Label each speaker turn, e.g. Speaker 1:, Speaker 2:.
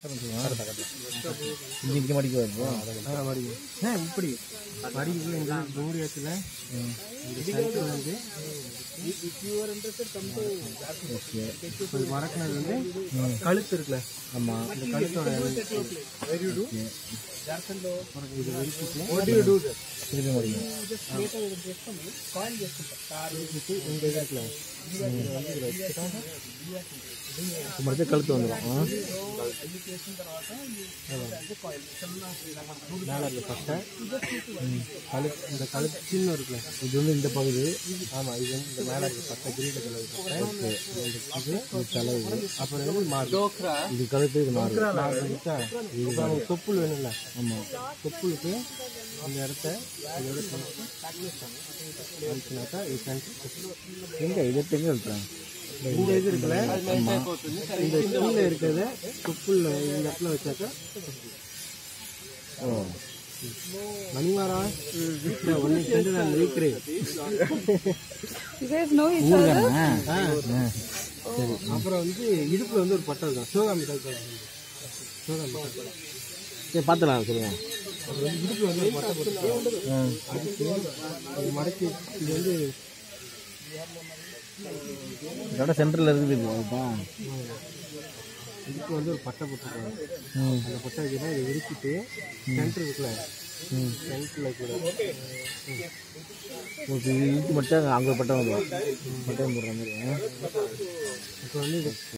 Speaker 1: இங்கே இங்கே மடிக்க வருது
Speaker 2: ஆ மடிக்கும் ஆ இப்படி மடிக்கு இந்த மூடியத்தில் இந்த சைக்கிள் வந்து
Speaker 1: ஓகே
Speaker 2: இப்போ மடக்கினது வந்து கழுத்து இருக்குல்ல
Speaker 1: ஆமாம்
Speaker 2: இந்த கழுத்தோட
Speaker 1: ஓகே
Speaker 2: இது வெடிச்சிட்டு
Speaker 1: திருப்பி மடிக்கும்
Speaker 2: வெடிச்சிட்டு இந்த இது இருக்குல்ல இது வந்து இதில் வச்சுட்டா
Speaker 1: மடிச்சா கழுத்து வந்துடும் ஆ
Speaker 2: மேலே இருக்க பட்டை கழுத்து இந்த கழுத்து சின்ன இருக்குல்ல
Speaker 1: இது வந்து இந்த பகுதி
Speaker 2: ஆமாம் இது வந்து இந்த மேலே இருக்க பட்டை கிரீன் கலர் பட்டை
Speaker 1: ஓகே
Speaker 2: இது
Speaker 1: இது தலைவு
Speaker 2: அப்புறம் வந்து மாடு
Speaker 1: இது கழுத்து இது மாறு
Speaker 2: மாடு வந்துச்சா இப்போ நமக்கு தொப்புள் வேணும்ல
Speaker 1: ஆமாம்
Speaker 2: தொப்புளுக்கு அந்த இடத்த இதோட சேர்த்து அழிச்சினாக்கா இது சென்டர்
Speaker 1: எங்கே இதை எங்கே இருக்கிறாங்க
Speaker 2: இந்த இது இருக்குல்ல இந்த கீழே இருக்கிறத தொப்புள்ள இந்த இடத்துல வச்சாக்கா
Speaker 1: ஓ
Speaker 2: மணிமாரா வீட்டில் ஒன்று சென்று நான் இருக்கிறேன்
Speaker 3: You guys know each other?
Speaker 1: ஆ ஆ
Speaker 2: சரி அப்புறம் வந்து இடுப்புல வந்து ஒரு பட்டை இருக்கும் சிவகாமி டாக்டர் சிவகாமி டாக்டர்
Speaker 1: சரி பார்த்துலாம் சொல்லுங்கள்
Speaker 2: அப்புறம் வந்து இடுப்புல வந்து ஒரு பட்டை போட்டு
Speaker 1: ஆ
Speaker 2: அதுக்கு அது மடக்கி இது வந்து
Speaker 1: இதோட சென்டரில் இருக்குது இது அதுதான்
Speaker 2: இதுக்கு வந்து ஒரு பட்டை போட்டுருக்காங்க
Speaker 1: ம்
Speaker 2: அந்த பட்டை வைக்கிறா இதை விரிச்சிட்டு சென்டர் இருக்குல்ல
Speaker 1: ம்
Speaker 2: சென்டரில் கூட
Speaker 1: ஓகே இது இழுத்து மட்டும் அங்கே பட்டம் வந்துடும் பட்டம் போடுற மாதிரி ஆ
Speaker 2: இப்போ வந்து இது